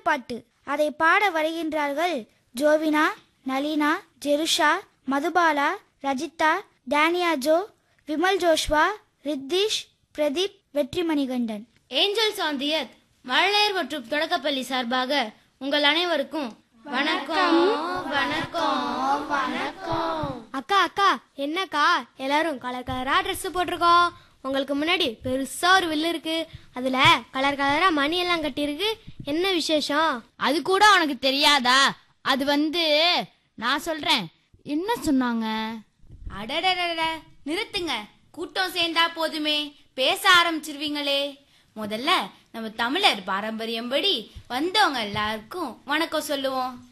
பாட்டு அதை பாட வருகின்றார்கள் Jovina Nalina Jerusha Madhubala Rajitha Dania Jo Vimal Joshua Ritheesh Pradeep Vetrimanikandan Angels on the Earth மழலையர் மற்றும் தொடக்கப்பள்ளி சார்பாக உங்கள் அனைவருக்கும் வணக்கம் வணக்கம் வணக்கம் அக்கா அக்கா என்னக்கா எல்லாரும் கலர் கலரா ட்ரெஸ் போட்டிருக்கோம் உங்களுக்கு முன்னாடி பெருசா ஒரு வில்லு இருக்கு அதுல கலர் கலரா மணி எல்லாம் கட்டியிருக்கு என்ன விசேஷம் அது கூட உனக்கு தெரியாதா அது வந்து நான் சொல்றேன் என்ன சொன்னாங்க அடடடட நிறுத்துங்க கூட்டம் சேர்ந்தா போதுமே பேச ஆரம்பிச்சிருவீங்களே முதல்ல நம்ம தமிழர் பாரம்பரியம்படி வந்தவங்க எல்லாருக்கும் வணக்கம் சொல்லுவோம்